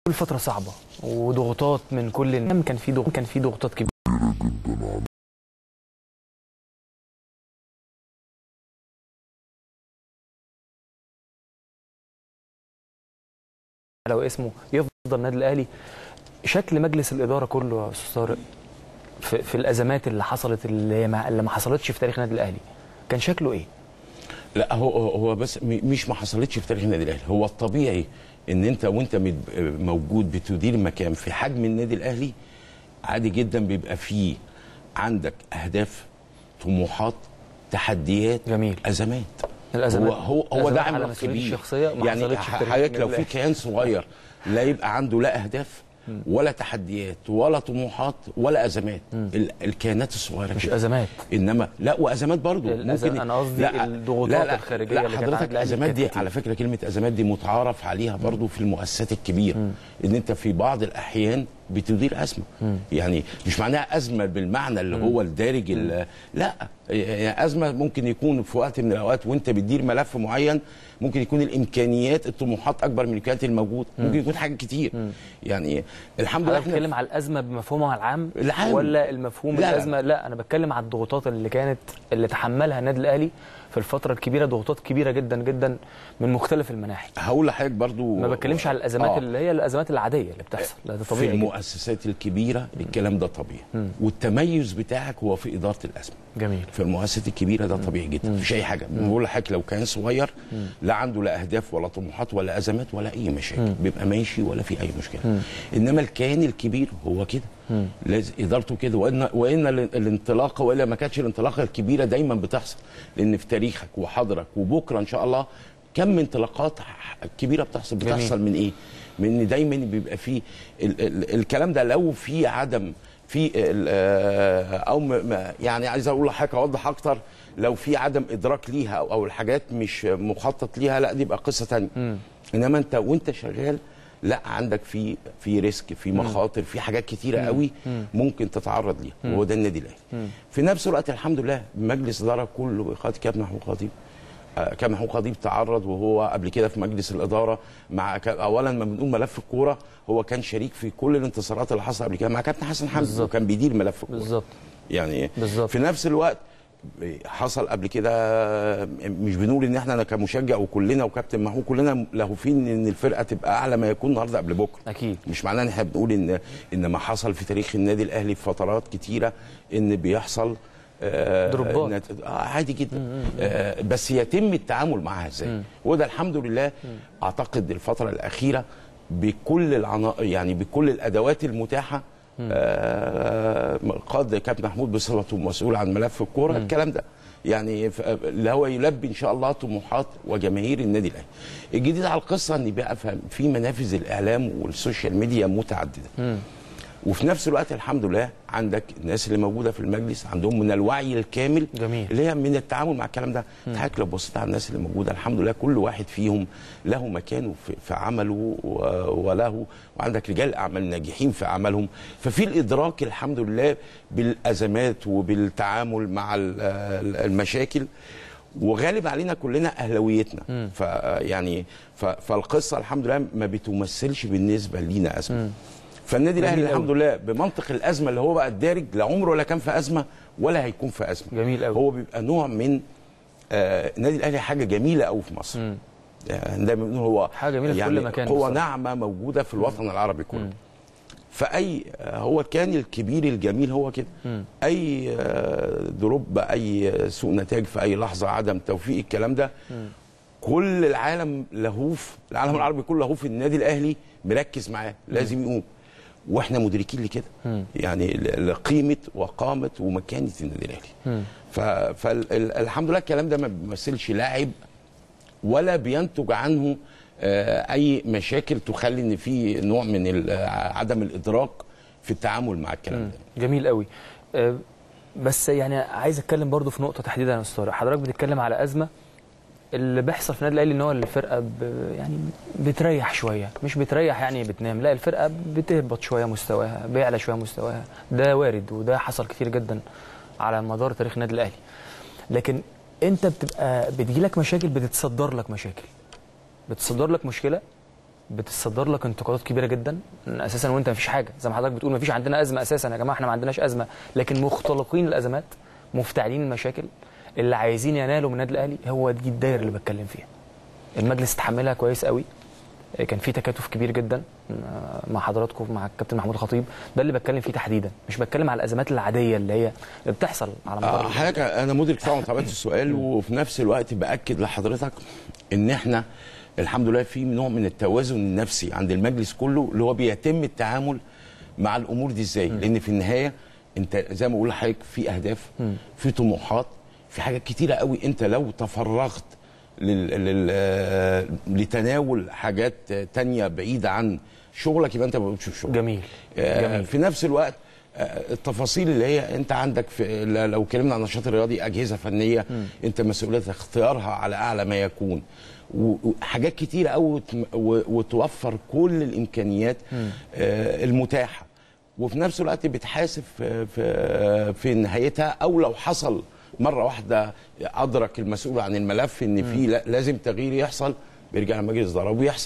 كل فتره صعبه وضغوطات من كل الناس كان في ضغط كان في ضغوطات كبيره لو اسمه يفضل النادي الاهلي شكل مجلس الاداره كله يا استاذ طارق في, في الازمات اللي حصلت اللي هي ما اللي ما حصلتش في تاريخ النادي الاهلي كان شكله ايه؟ لا هو هو بس م- مش ما حصلتش في تاريخ النادي الاهلي هو الطبيعي ان انت وانت مد- موجود بتدير مكان في حجم النادي الاهلي عادي جدا بيبقى فيه عندك اهداف طموحات تحديات جميل. ازمات الأزمات. هو هو, هو أزمات ده على عمل مسؤوليتي كبير الشخصية ما يعني حصلتش في تاريخ حضرتك لو النادي في كيان صغير لا يبقى عنده لا اهداف ولا تحديات ولا طموحات ولا ازمات ال- الكيانات الصغيره مش كده. ازمات انما لا وازمات برضو الأز- أنا قصدي الضغوطات الخارجية لا اللي كانت حضرتك على الأهلي الازمات كانت دي كتير. على فكره كلمه ازمات دي متعارف عليها برضو في المؤسسات الكبيره ان انت في بعض الاحيان بتدير ازمه يعني مش معناها ازمه بالمعنى اللي هو الدارج ال- لا يعني ازمه ممكن يكون في وقت من الاوقات وانت بتدير ملف معين ممكن يكون الامكانيات الطموحات اكبر من الامكانيات الموجوده ممكن يكون حاجات كتير يعني الحمد لله حضرتك بتتكلم على الازمه بمفهومها العام العام. ولا المفهوم لا، لا. الازمه لا انا بتكلم على الضغوطات اللي كانت اللي تحملها النادي الاهلي في الفتره الكبيره ضغوطات كبيره جدا جدا من مختلف المناحي هقول لحضرتك برضو ما بتكلمش على الازمات آه. اللي هي الازمات العاديه اللي بتحصل لا ده في طبيعي جدا. المؤسسات الكبيره الكلام ده طبيعي والتميز بتاعك هو في اداره الازمه جميل في المؤسسات الكبيره ده طبيعي جدا مفيش اي حاجه بقول لحضرتك لو كان صغير لا عنده لا اهداف ولا طموحات ولا ازمات ولا اي مشاكل بيبقى ماشي ولا في اي مشكله انما الكيان الكبير هو كده لازم ادارته كده وان وان ال- الانطلاقه والا ما كانتش الانطلاقه الكبيره دايما بتحصل لان في تاريخك وحضرك وبكره ان شاء الله كم من انطلاقات ح- كبيره بتحصل جميل. بتحصل من ايه؟ من ان دايما بيبقى فيه ال ال الكلام ده لو في عدم في ال- آه، او م- م- يعني عايز اقول لحضرتك اوضح اكتر لو في عدم ادراك ليها او, أو الحاجات مش مخطط ليها لا دي بقى قصه ثانيه انما انت وانت شغال لا عندك في في ريسك في مخاطر في حاجات كتيره قوي ممكن تتعرض ليها وهو ده النادي الاهلي في نفس الوقت الحمد لله مجلس اداره كله بقياده كابتن محمود خطيب آه، كان محمود خطيب تعرض وهو قبل كده في مجلس الاداره مع ك- اولا لما بنقول ملف الكوره هو كان شريك في كل الانتصارات اللي حصلت قبل كده مع كابتن حسن حمدي بالظبط. وكان بيدير ملف الكوره بالظبط يعني بالظبط. في نفس الوقت حصل قبل كده مش بنقول ان احنا كمشجع وكلنا وكابتن محمود كلنا لهوفين ان الفرقه تبقى اعلى ما يكون النهارده قبل بكره اكيد مش معناه ان احنا بنقول ان ان ما حصل في تاريخ النادي الاهلي في فترات كتيره ان بيحصل آه، دروبات. نت- آه عادي جدا آه بس يتم التعامل معها ازاي وده الحمد لله اعتقد الفتره الاخيره بكل العنا... يعني بكل الادوات المتاحه آه قاد كابتن محمود بصفته مسؤول عن ملف الكوره الكلام ده يعني ف- اللي هو يلبي ان شاء الله طموحات وجماهير النادي الاهلي. الجديد على القصه ان بقى ف- في منافذ الاعلام والسوشيال ميديا متعدده. وفي نفس الوقت الحمد لله عندك الناس اللي موجوده في المجلس عندهم من الوعي الكامل جميل. اللي هي من التعامل مع الكلام ده حضرتك لو بصيت على الناس اللي موجوده الحمد لله كل واحد فيهم له مكانه في, في عمله و- وله وعندك رجال اعمال ناجحين في اعمالهم ففي الادراك الحمد لله بالازمات وبالتعامل مع ال- ال- المشاكل وغالب علينا كلنا اهلاويتنا فيعني ف- فالقصه الحمد لله ما بتمثلش بالنسبه لينا ازمه فالنادي الاهلي جميل الحمد لله بمنطق الازمه اللي هو بقى الدارج لا عمره ولا كان في ازمه ولا هيكون في ازمه جميل أوي. هو بيبقى نوع من آه النادي الاهلي حاجه جميله قوي في مصر يعني دايما بنقول هو حاجة جميلة في يعني كل مكان قوه بصراحة. ناعمه موجوده في الوطن العربي كله فاي آه، هو كان الكبير الجميل هو كده اي آه، دروب اي سوء نتائج في اي لحظه عدم توفيق الكلام ده كل العالم لهوف العالم العربي كله لهوف النادي الاهلي مركز معاه لازم يقوم واحنا مدركين لكده يعني ل- لقيمه وقامه ومكانه النادي الاهلي فالحمد لله الكلام ده ما بيمثلش لاعب ولا بينتج عنه آه، اي مشاكل تخلي ان في نوع من ال- آه، عدم الادراك في التعامل مع الكلام ده جميل قوي أه، بس يعني عايز اتكلم برضو في نقطه تحديدا يا استاذ طارق حضرتك بتتكلم على ازمه اللي بيحصل في النادي الاهلي ان هو الفرقه ب... يعني بتريح شويه مش بتريح يعني بتنام لا الفرقه بتهبط شويه مستواها بيعلى شويه مستواها ده وارد وده حصل كتير جدا على مدار تاريخ النادي الاهلي لكن انت بتبقى بتجيلك مشاكل بتتصدر لك مشاكل بتصدر لك مشكله بتتصدر لك انتقادات كبيره جدا اساسا وانت مفيش حاجه زي ما حضرتك بتقول مفيش عندنا ازمه اساسا يا جماعه احنا ما عندناش ازمه لكن مختلقين الازمات مفتعلين المشاكل اللي عايزين ينالوا من النادي الاهلي هو دي الدايره اللي بتكلم فيها المجلس تحملها كويس قوي كان في تكاتف كبير جدا مع حضراتكم مع الكابتن محمود خطيب ده اللي بتكلم فيه تحديدا مش بتكلم على الازمات العاديه اللي هي اللي بتحصل على مدار آه، حضرتك انا مدرك طبعا طبيعه السؤال وفي نفس الوقت باكد لحضرتك ان احنا الحمد لله في نوع من التوازن النفسي عند المجلس كله اللي هو بيتم التعامل مع الامور دي ازاي لان في النهايه انت زي ما بقول لحضرتك في اهداف في طموحات في حاجات كتيره قوي انت لو تفرغت لل... لل... آه، لتناول حاجات تانية بعيده عن شغلك يبقى انت ما بتشوف شغل جميل آه، جميل في نفس الوقت آه، التفاصيل اللي هي انت عندك في ل- لو اتكلمنا عن النشاط الرياضي اجهزه فنيه انت مسؤوليه اختيارها على اعلى ما يكون و- وحاجات كتيره قوي وتوفر كل الامكانيات آه، المتاحه وفي نفس الوقت بتحاسب في في, في نهايتها او لو حصل مره واحده ادرك المسؤول عن الملف ان في لا- لازم تغيير يحصل بيرجع لمجلس اداره وبيحصل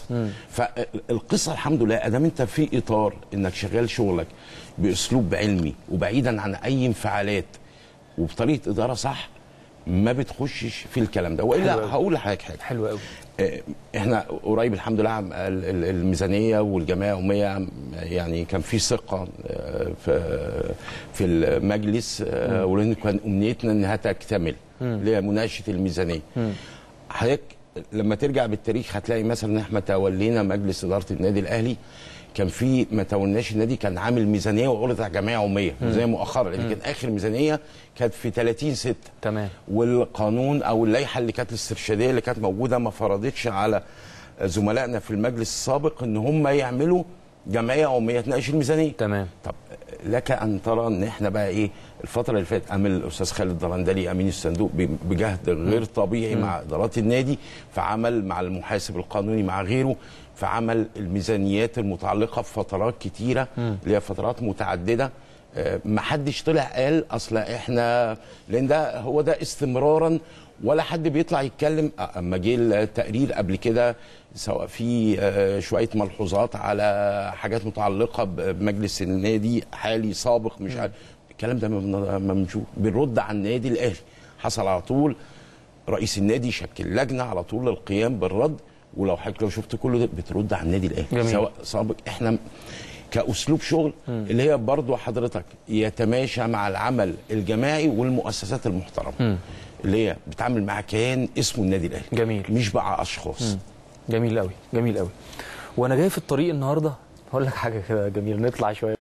فالقصه الحمد لله ادام انت في اطار انك شغال شغلك باسلوب علمي وبعيدا عن اي انفعالات وبطريقه اداره صح ما بتخشش في الكلام ده والا حلو أوي. هقول لحضرتك حاجه حلو قوي آه، احنا قريب الحمد لله عم- ال- ال- الميزانيه والجمعيه الاميه عم- يعني كان في ثقه آه، في في المجلس آه، ولان كان امنيتنا انها تكتمل اللي هي مناقشه الميزانيه حضرتك لما ترجع بالتاريخ هتلاقي مثلا ان احنا تولينا مجلس اداره النادي الاهلي كان في ما تولناش النادي كان عامل ميزانيه وعرضت على جمعيه عموميه ميزانيه مؤخرا لان كان اخر ميزانيه كانت في 30 6 تمام والقانون او اللائحه اللي كانت الاسترشاديه اللي كانت موجوده ما فرضتش على زملائنا في المجلس السابق ان هم يعملوا جمعيه عموميه تناقش الميزانيه تمام طب لك ان ترى ان احنا بقى ايه الفتره اللي فاتت عامل الاستاذ خالد درندلي امين الصندوق ب- بجهد غير طبيعي مع ادارات النادي فعمل مع المحاسب القانوني مع غيره فعمل الميزانيات المتعلقه بفترات كتيره اللي هي فترات متعدده آه، ما حدش طلع قال اصل احنا لان ده هو ده استمرارا ولا حد بيطلع يتكلم آه، اما جه التقرير قبل كده سواء في آه، شويه ملحوظات على حاجات متعلقه بمجلس النادي حالي سابق مش عارف الكلام ده ما بن- ما بنشوف بنرد على النادي الاهلي حصل على طول رئيس النادي شكل لجنه على طول للقيام بالرد ولو حضرتك لو شفت كله ده بترد على النادي الاهلي جميل. سواء سابق احنا كاسلوب شغل اللي هي برضو حضرتك يتماشى مع العمل الجماعي والمؤسسات المحترمه اللي هي بتعامل مع كيان اسمه النادي الاهلي جميل. مش مع اشخاص جميل قوي جميل قوي وانا جاي في الطريق النهارده هقول لك حاجه كده جميله نطلع شويه